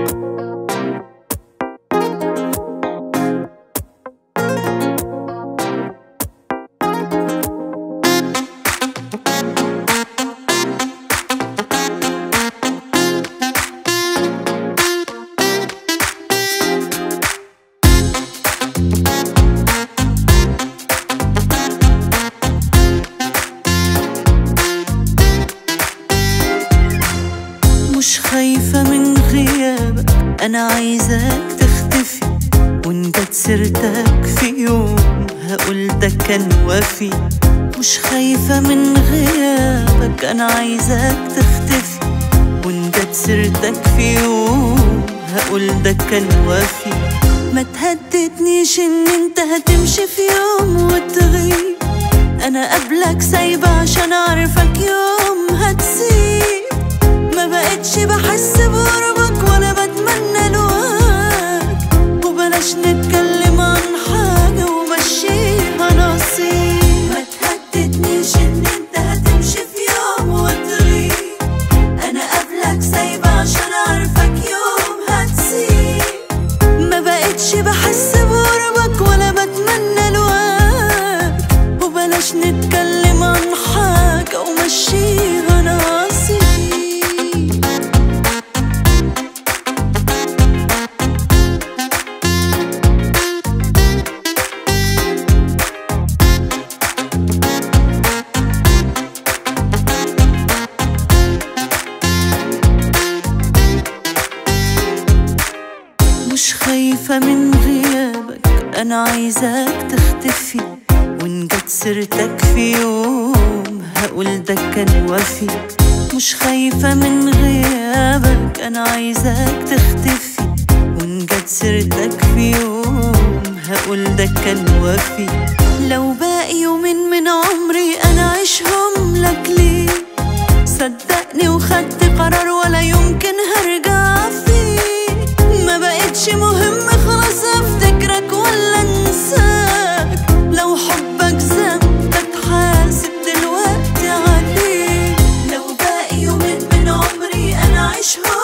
مش خايفة من غيابك أنا عايزاك تختفي وإن جت سيرتك في يوم هقول ده كان وفي مش خايفة من غيابك أنا عايزاك تختفي وإن جت سيرتك في يوم هقول ده كان وفي ما تهددنيش إن أنت هتمشي في يوم وتغيب أنا قبلك سايبة عشان أعرفك يوم هتسيب ما بقتش بحس بقربك ولا بتمنى لواك وبلاش نتكلم عن حاجة ومشيها نصيب ما تهددنيش ان انت هتمشي في يوم وتغيب انا قبلك سايبة عشان اعرفك يوم هتسيب ما بقتش بحس بقربك ولا بتمنى لواك وبلاش نتكلم عن حاجة ومشيها نصيب مش خايفة من غيابك أنا عايزاك تختفي وإن جت سيرتك في يوم هقول ده كان وفي مش خايفة من غيابك أنا عايزاك تختفي وإن جت سيرتك في يوم هقول ده كان وفي لو باقي يومين من عمري أنا عيشهم لك ليه صدقني وخدت قرار ولا يمكن هرجع فيه ما بقتش مهم خلاص افتكرك ولا انساك لو حبك ذنب تحاسب دلوقتي عليه لو باقي يومين من عمري انا عيشهم